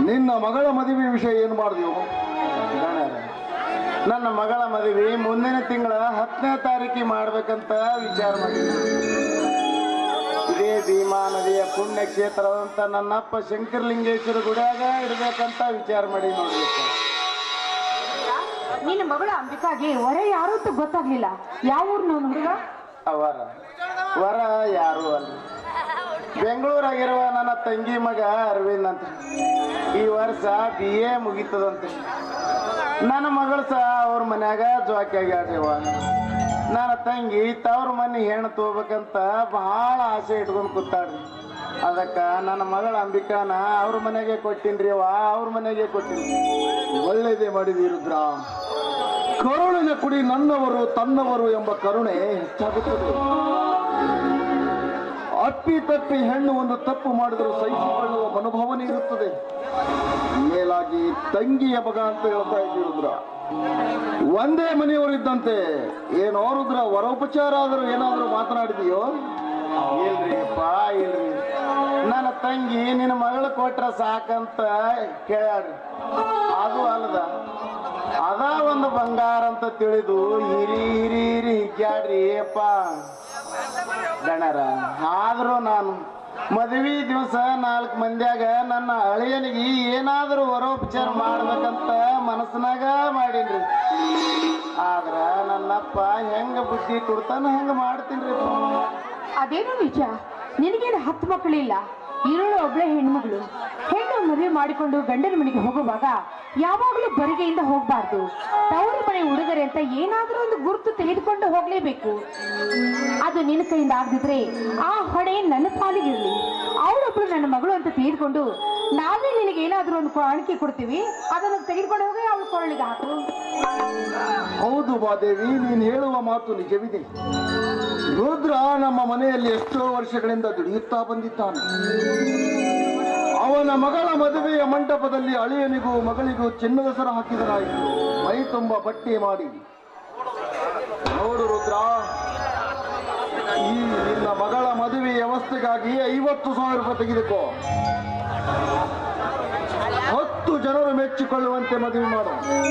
ನಿನ್ನ ಮಗಳ ಮದುವೆ ವಿಷಯ ಏನು ಮಾಡಿದೆವು ಗಣ್ಯರೇ, ನನ್ನ ಮಗಳ ಮದುವೆ ಮುಂದಿನ ತಿಂಗಳ ಹತ್ತನೇ ತಾರೀಕಿಗೆ ಮಾಡ್ಬೇಕಂತ ವಿಚಾರ ಮಾಡಿದ್ದೀನಿ ಇದೇ ಭೀಮಾ ನದಿಯ ಪುಣ್ಯ ಕ್ಷೇತ್ರದಂತ ನನ್ನಪ್ಪ ಶಂಕರಲಿಂಗೇಶ್ವರ ಗುಡಿಯಾಗ ಇರ್ಬೇಕಂತ ವಿಚಾರ ಮಾಡಿ ನೋಡ್ರಿ ನಿನ್ನ ಮಗಳ ಅಂಬಿಕಾಗೆ ಹೊರ ಯಾರು ಅಂತ ಗೊತ್ತಾಗ್ಲಿಲ್ಲ ಯಾವ ಊರ್ನವನು ಹುಡುಗ ಅವರ ವರ ಯಾರು ಅಲ್ಲ ಬೆಂಗಳೂರಾಗಿರುವ ನನ್ನ ತಂಗಿ ಮಗ ಅರವಿಂದ್ ಅಂತ ಈ ವರ್ಷ ಬಿ ಎ ಮುಗೀತದಂತೆ ನನ್ನ ಮಗಳು ಸಹ ಅವ್ರ ಮನ್ಯಾಗ ಜೋಕಿ ಆಗ್ಯಾಡ್ರಿವ ನನ್ನ ತಂಗಿ ತವ್ರ ಮನೆ ಹೆಣ್ಣು ತಗೋಬೇಕಂತ ಬಹಳ ಆಸೆ ಇಟ್ಕೊಂಡು ಕೂತಾಡ್ರಿ ಅದಕ್ಕ ನನ್ನ ಮಗಳ ಅಂಬಿಕಾನ ಅವ್ರ ಮನೆಗೆ ಕೊಟ್ಟಿನ್ರಿ ಅವ ಅವ್ರ ಮನೆಗೆ ಕೊಟ್ಟಿನಿ ಒಳ್ಳೆಯದೇ ಮಾಡಿದಿ ರುದ್ರ ಕರುಣಿನ ಕುಡಿ ನನ್ನವರು ತನ್ನವರು ಎಂಬ ಕರುಣೆ ಹೆಚ್ಚಾಗುತ್ತದೆ ಅಪ್ಪಿ ತಪ್ಪಿ ಹೆಣ್ಣು ಒಂದು ತಪ್ಪು ಮಾಡಿದರೂ ಸಹಿಸಿಕೊಳ್ಳುವ ಮನೋಭಾವನೆ ಇರುತ್ತದೆ ಮೇಲಾಗಿ ತಂಗಿಯ ಮಗ ಅಂತ ಹೇಳ್ತಾ ಇದ್ದೀವಿ ರುದ್ರ ಒಂದೇ ಮನೆಯವರಿದ್ದಂತೆ ಏನೋ ರುದ್ರ ವರೋಪಚಾರ ಆದರೂ ಏನಾದರೂ ಮಾತನಾಡಿದೆಯೋ ಇಲ್ರಿ ಅಪ್ಪ ಇಲ್ರಿ ನನ್ನ ತಂಗಿ ನಿನ್ನ ಮಗಳು ಕೊಟ್ರ ಸಾಕಂತ ಕೇಳ್ಯಾಡ್ರಿ ಅದು ಅಲ್ಲದ ಅದ ಒಂದು ಬಂಗಾರ ಅಂತ ತಿಳಿದು ಹಿರಿ ಹಿರಿ ಹಿರಿ ಹಿಗ್ಯಾಡ್ರಿ ಅಪ್ಪ ಗಣರ ಆದ್ರೂ ನಾನು ಮದುವೆ ದಿವಸ ನಾಲ್ಕು ಮಂದ್ಯಾಗ ನನ್ನ ಅಳಿಯನಿಗೆ ಏನಾದರೂ ವರೋಪಚಾರ ಮಾಡ್ಬೇಕಂತ ಮನಸ್ಸಿನಾಗ ಮಾಡೀನ್ರಿ ಆದ್ರ ನನ್ನಪ್ಪ ಹೆಂಗ ಬುದ್ಧಿ ಕೊಡ್ತಾನ ಹಂಗ ಮಾಡ್ತೀನ್ರಿ ಅದೇನು ನಿಜ ನಿನಗೇನು ಹತ್ತು ಮಕ್ಕಳಿಲ್ಲ ಇರೋಳು ಒಬ್ಳೆ ಹೆಣ್ಮಗಳು ಹೆಣ್ಣು ಮದುವೆ ಮಾಡಿಕೊಂಡು ಗಂಡನ ಮನೆಗೆ ಹೋಗುವಾಗ ಯಾವಾಗಲೂ ಬರಿಗೆಯಿಂದ ಹೋಗ್ಬಾರ್ದು ತವರು ಮನೆ ಹುಡುಗರೆ ಅಂತ ಏನಾದ್ರೂ ಒಂದು ಗುರುತು ತೆಗೆದುಕೊಂಡು ಹೋಗ್ಲೇಬೇಕು ಅದು ನಿನ್ನ ಕೈಯಿಂದ ಆಗದಿದ್ರೆ ಆ ಹೊಣೆ ನನ್ನ ಪಾಲಿಗಿರ್ಲಿ ಅವಳೊಬ್ಳು ನನ್ನ ಮಗಳು ಅಂತ ತಿಳಿದುಕೊಂಡು ನಾವೇ ನಿನಗೆ ಏನಾದ್ರೂ ಒಂದು ಕಾಣಿಕೆ ಕೊಡ್ತೀವಿ ಅದನ್ನು ತೆಗೆದುಕೊಂಡು ಹೋಗಿ ಅವಳ ಕೊರಳಿಗೆ ಹಾಕು ಹೌದು ಮಾದೇವಿ ನೀನು ಹೇಳುವ ಮಾತು ನಿಜವಿದೆ ರುದ್ರ ನಮ್ಮ ಮನೆಯಲ್ಲಿ ಎಷ್ಟೋ ವರ್ಷಗಳಿಂದ ದುಡಿಯುತ್ತಾ ಬಂದಿದ್ದಾನೆ ಅವನ ಮಗಳ ಮದುವೆಯ ಮಂಟಪದಲ್ಲಿ ಅಳಿಯನಿಗೂ ಮಗಳಿಗೂ ಚಿನ್ನದ ಸರ ಹಾಕಿದರಾಯಿತು ಮೈ ತುಂಬ ಬಟ್ಟೆ ಮಾಡಿ ನೋಡು ರುದ್ರ ಈ ನಿನ್ನ ಮಗಳ ಮದುವೆ ವ್ಯವಸ್ಥೆಗಾಗಿ ಐವತ್ತು ಸಾವಿರ ರೂಪಾಯಿ ತೆಗೆದುಕೋ ಹತ್ತು ಜನರು ಮೆಚ್ಚಿಕೊಳ್ಳುವಂತೆ ಮದುವೆ ಮಾಡು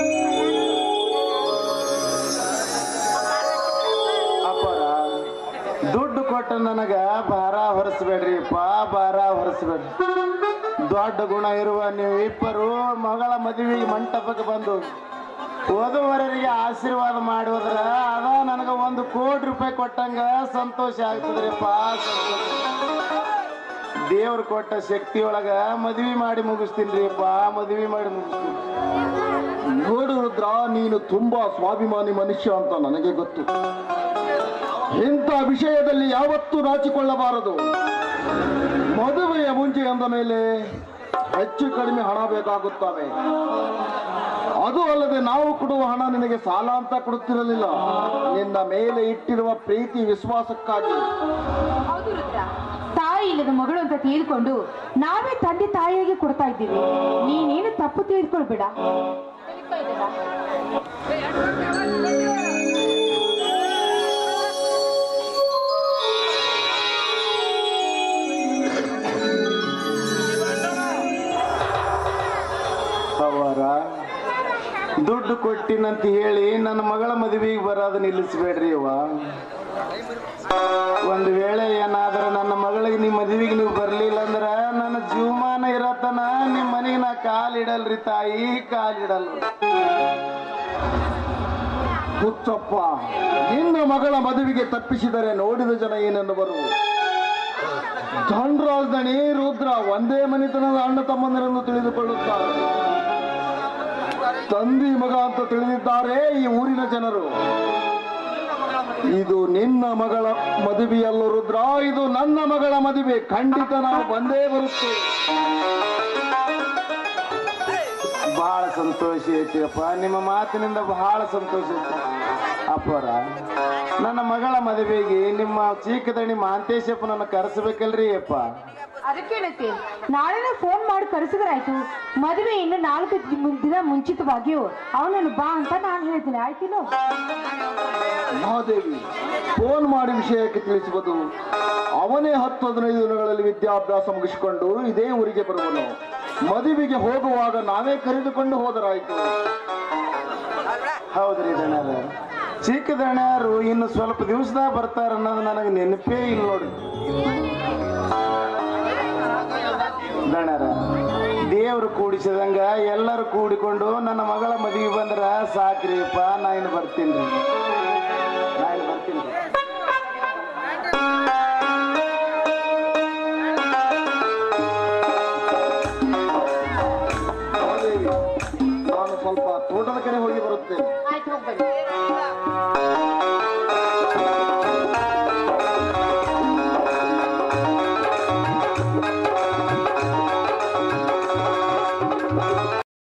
ಅಪ್ಪರ ದುಡ್ಡು ಕೊಟ್ಟು ನನಗ ಭಾರ ಹೊರಸ್ಬೇಡ್ರಿ ಪಾ ಭಾರ ಹೊರಸ್ಬೇಡ್ರಿ ದೊಡ್ಡ ಗುಣ ಇರುವ ನೀವು ಇಬ್ಬರು ಮಗಳ ಮದುವೆಗೆ ಮಂಟಪಕ್ಕೆ ಬಂದು ವಧುವರರಿಗೆ ಆಶೀರ್ವಾದ ಮಾಡುವುದ್ರ ಅದ ನನಗ ಒಂದು ಕೋಟಿ ರೂಪಾಯಿ ಕೊಟ್ಟಂಗ ಸಂತೋಷ ಆಗ್ತದ್ರಿ ಪಾ ದೇವ್ರು ಕೊಟ್ಟ ಶಕ್ತಿ ಒಳಗ ಮದ್ವಿ ಮಾಡಿ ಮುಗಿಸ್ತೀನಿ ಪಾ ಮದ್ವಿ ಮಾಡಿ ಮುಗಿಸ್ತೀನಿ ನೋಡು ರುದ್ರ ನೀನು ತುಂಬಾ ಸ್ವಾಭಿಮಾನಿ ಮನುಷ್ಯ ಅಂತ ನನಗೆ ಗೊತ್ತು ಇಂಥ ವಿಷಯದಲ್ಲಿ ಯಾವತ್ತೂ ನಾಚಿಕೊಳ್ಳಬಾರದು ಮದುವೆಯ ಮುಂಚೆ ಅಂದ ಮೇಲೆ ಹೆಚ್ಚು ಕಡಿಮೆ ಹಣ ಬೇಕಾಗುತ್ತವೆ ಅದು ಅಲ್ಲದೆ ನಾವು ಕೊಡುವ ಹಣ ನಿನಗೆ ಸಾಲ ಅಂತ ಕೊಡುತ್ತಿರಲಿಲ್ಲ ನಿನ್ನ ಮೇಲೆ ಇಟ್ಟಿರುವ ಪ್ರೀತಿ ವಿಶ್ವಾಸಕ್ಕಾಗಿ ಹೌದು ರುದ್ರ ತಾಯಿ ಇಲ್ಲದ ಮಗಳು ಅಂತ ತಿಳಿದುಕೊಂಡು ನಾವೇ ತಂದೆ ತಾಯಿಯಾಗಿ ಕೊಡ್ತಾ ಇದ್ದೀವಿ ನೀನೇನು ತಪ್ಪು ತಿಳಿದುಕೊಳ್ಬೇಡ ಅವರ ದುಡ್ಡು ಕೊಟ್ಟಿನಂತ ಹೇಳಿ ನನ್ನ ಮಗಳ ಮದುವೆಗೆ ಬರೋದು ನಿಲ್ಲಿಸ್ಬೇಡ್ರಿ ಅವ್ವ ಒಂದು ವೇಳೆ ಏನಾದ್ರೆ ನನ್ನ ಮಗಳಿಗೆ ನಿಮ್ಮ ಮದುವೆಗೆ ನೀವು ಬರ್ಲಿಲ್ಲ ಅಂದ್ರ ನನ್ನ ಜೀವಮಾನ ಇರತನ ನಿಮ್ಮ ಮನೆಗೆ ನಾ ಕಾಲಿಡಲ್ರಿ ತಾಯಿ ಕಾಲಿಡಲ್ ಹುಚ್ಚಪ್ಪ ನಿನ್ನ ಮಗಳ ಮದುವೆಗೆ ತಪ್ಪಿಸಿದರೆ ನೋಡಿದ ಜನ ಏನೆನ್ನುವರು ಧನರಾಜ್ ರುದ್ರ ಒಂದೇ ಮನೆತನದ ಅಣ್ಣ ತಮ್ಮಂದಿರನ್ನು ತಿಳಿದುಕೊಳ್ಳುತ್ತಾರೆ ತಂದಿ ಮಗ ಅಂತ ತಿಳಿದಿದ್ದಾರೆ ಈ ಊರಿನ ಜನರು ಇದು ನಿನ್ನ ಮಗಳ ಮದುವೆಯಲ್ಲ ರುದ್ರ ಇದು ನನ್ನ ಮಗಳ ಮದುವೆ ಖಂಡಿತ ನಾವು ಬಂದೇ ಬರುತ್ತೇವೆ ಬಹಳ ಸಂತೋಷ ಐತಿ ಅಪ್ಪ ನಿಮ್ಮ ಮಾತಿನಿಂದ ಬಹಳ ಸಂತೋಷ ಐತಿ ಅಪ್ಪರ ನನ್ನ ಮಗಳ ಮದುವೆಗೆ ನಿಮ್ಮ ಚೀಕದಣಿ ಮಾಂತೇಶಪ್ಪನನ್ನ ಕರೆಸಬೇಕಲ್ರಿ ಅಪ್ಪ ಅದಕ್ಕೇನೈತಿ ನಾಳೆನೇ ಫೋನ್ ಮಾಡಿ ಕರೆಸಿದ್ರಾಯ್ತು ಮದುವೆ ಇನ್ನು ನಾಲ್ಕು ದಿ- ದಿನ ಮುಂಚಿತವಾಗಿಯೂ ಅವನನ್ನು ಬಾ ಅಂತ ನಾನು ಹೇಳ್ತೀನಿ ಆಯ್ತಿನೋ ಮಹಾದೇವಿ ಫೋನ್ ಮಾಡಿ ವಿಷಯಕ್ಕೆ ತಿಳಿಸುವುದು ಅವನೇ ಹತ್ತು ಹದಿನೈದು ದಿನಗಳಲ್ಲಿ ವಿದ್ಯಾಭ್ಯಾಸ ಮುಗಿಸಿಕೊಂಡು ಇದೇ ಊರಿಗೆ ಬರುವನು ಮದುವೆಗೆ ಹೋಗುವಾಗ ನಾವೇ ಕರೆದುಕೊಂಡು ಹೋದರಾಯ್ತು ಹೌದ್ರಿ ದಣ್ಯಾರ ಚಿಕ್ಕ ದಣ್ಯಾರು ಇನ್ನು ಸ್ವಲ್ಪ ದಿವಸದಾಗ ಬರ್ತಾರ ಅನ್ನೋದು ನನಗೆ ನೆನಪೇ ಇಲ್ಲ ನೋಡಿ ದಣ್ಯಾರ ದೇವ್ರು ಕೂಡಿಸಿದಂಗ ಎಲ್ಲರೂ ಕೂಡಿಕೊಂಡು ನನ್ನ ಮಗಳ ಮದುವೆ ಬಂದ್ರ ಸಾಕ್ರಿಪ್ಪ ನಾ ಇನ್ನು ಬರ್ತೀನಿ ನಾ ಇನ್ನು ಬರ್ತೀನಿ ಮಾದೇವಿ, ನಾನು ಸ್ವಲ್ಪ ತೋಟದ ಕಡೆ ಹೋಗಿ ಬರುತ್ತೇನೆ ಆಯ್ತು ಹೋಗ್ಬನ್ನಿ